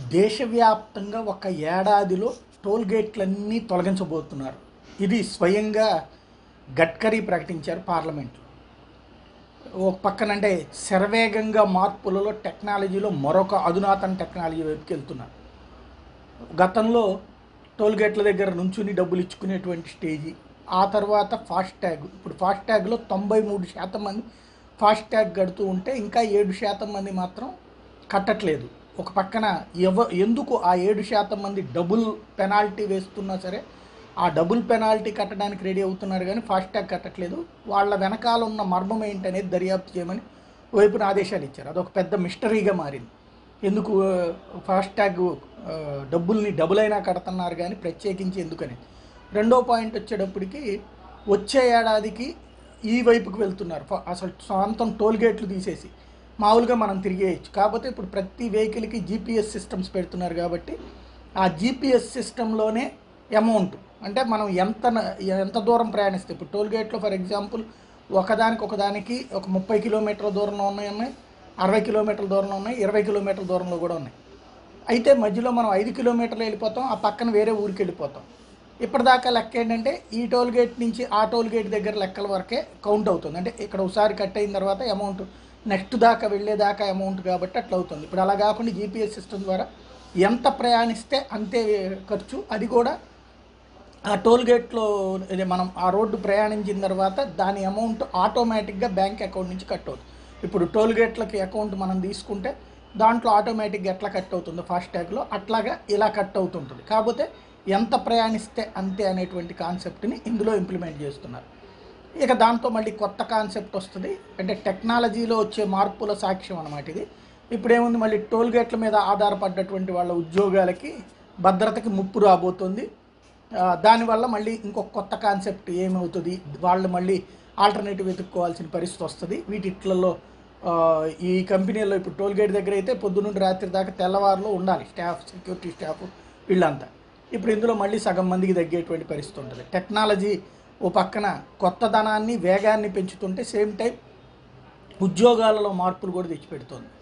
దేశవ్యాప్తంగా ఒక ఏడాదిలో టోల్ గేట్లన్నీ తొలగించబోతున్నారు ఇది స్వయంగా గడ్కరీ ప్రకటించారు పార్లమెంట్లో ఒక పక్కన అంటే శరవేగంగా మార్పులలో టెక్నాలజీలో మరొక అధునాతన టెక్నాలజీ వైపుకి వెళ్తున్నారు గతంలో టోల్ గేట్ల దగ్గర నుంచుని డబ్బులు ఇచ్చుకునేటువంటి స్టేజీ ఆ తర్వాత ఫాస్ట్ ట్యాగ్ ఇప్పుడు ఫాస్ట్ ట్యాగ్లో తొంభై మూడు శాతం మంది ఫాస్ట్ ట్యాగ్ కడుతూ ఉంటే ఇంకా ఏడు శాతం మంది మాత్రం కట్టట్లేదు ఒక పక్కన ఎవ ఎందుకు ఆ ఏడు శాతం మంది డబుల్ పెనాల్టీ వేస్తున్నా సరే ఆ డబుల్ పెనాల్టీ కట్టడానికి రెడీ అవుతున్నారు కానీ ఫాస్ట్ ట్యాగ్ కట్టట్లేదు వాళ్ళ వెనకాల ఉన్న మర్మం ఏంటనేది దర్యాప్తు చేయమని వైపున ఆదేశాలు ఇచ్చారు అదొక పెద్ద మిస్టరీగా మారింది ఎందుకు ఫాస్ట్ ట్యాగ్ ఆ, డబ్బుల్ని డబుల్ అయినా కడుతున్నారు కానీ ప్రత్యేకించి ఎందుకని రెండో పాయింట్ వచ్చేటప్పటికి వచ్చే ఏడాదికి ఈ వైపుకి వెళ్తున్నారు ఫ- అసలు సొంతం టోల్ గేట్లు తీసేసి మామూలుగా మనం తిరిగేయచ్చు కాకపోతే ఇప్పుడు ప్రతి వెహికల్కి జీపీఎస్ సిస్టమ్స్ పెడుతున్నారు కాబట్టి ఆ జీపీఎస్ సిస్టంలోనే అమౌంట్ అంటే మనం ఎంత న- ఎంత దూరం ప్రయాణిస్తే ఇప్పుడు టోల్ గేట్లో ఫర్ ఎగ్జాంపుల్ ఒకదానికి ఒకదానికి ఒక ముప్పై కిలోమీటర్ల దూరంలో ఉన్నాయి ఉన్నాయి అరవై కిలోమీటర్ల దూరంలో ఉన్నాయి ఇరవై కిలోమీటర్ల దూరంలో కూడా ఉన్నాయి అయితే మధ్యలో మనం ఐదు కిలోమీటర్లు వెళ్ళిపోతాం ఆ పక్కన వేరే ఊరికి వెళ్ళిపోతాం ఇప్పటిదాకా లెక్క ఏంటంటే ఈ టోల్ గేట్ నుంచి ఆ టోల్ గేట్ దగ్గర లెక్కల వరకే కౌంట్ అవుతుంది అంటే ఇక్కడ ఒకసారి కట్ అయిన తర్వాత అమౌంట్ నెక్స్ట్ దాకా వెళ్ళేదాకా అమౌంట్ కాబట్టి అట్లా అవుతుంది ఇప్పుడు అలా కాకుండా జీపీఎస్ సిస్టమ్ ద్వారా ఎంత ప్రయాణిస్తే అంతే ఖర్చు అది కూడా ఆ టోల్ గేట్లో ఇది మనం ఆ రోడ్డు ప్రయాణించిన తర్వాత దాని అమౌంట్ ఆటోమేటిక్గా బ్యాంక్ అకౌంట్ నుంచి కట్ అవుతుంది ఇప్పుడు టోల్ గేట్లకి అకౌంట్ మనం తీసుకుంటే దాంట్లో ఆటోమేటిక్గా ఎట్లా కట్ అవుతుందో ఫాస్టాగ్లో అట్లాగా ఇలా కట్ అవుతుంటుంది కాకపోతే ఎంత ప్రయాణిస్తే అంతే అనేటువంటి కాన్సెప్ట్ని ఇందులో ఇంప్లిమెంట్ చేస్తున్నారు ఇక దాంతో మళ్ళీ కొత్త కాన్సెప్ట్ వస్తుంది అంటే టెక్నాలజీలో వచ్చే మార్పుల సాక్ష్యం అనమాట ఇది ఇప్పుడేముంది మళ్ళీ టోల్ గేట్ల మీద ఆధారపడ్డటువంటి వాళ్ళ ఉద్యోగాలకి భద్రతకి ముప్పు రాబోతుంది ఆ, దానివల్ల మళ్ళీ ఇంకొక కొత్త కాన్సెప్ట్ ఏమవుతుంది వాళ్ళు మళ్ళీ ఆల్టర్నేటివ్ వెతుక్కోవాల్సిన పరిస్థితి వస్తుంది వీటిట్లలో ఆ, ఈ కంపెనీల్లో ఇప్పుడు టోల్ గేట్ దగ్గర అయితే పొద్దునుండి రాత్రి దాకా తెల్లవారులో ఉండాలి స్టాఫ్ సెక్యూరిటీ స్టాఫ్ వీళ్ళంతా ఇప్పుడు ఇందులో మళ్ళీ సగం మందికి తగ్గేటువంటి పరిస్థితి ఉంటుంది టెక్నాలజీ ఓ పక్కన కొత్తదనాన్ని వేగాన్ని పెంచుతుంటే సేమ్ టైం ఉద్యోగాలలో మార్పులు కూడా తెచ్చిపెడుతుంది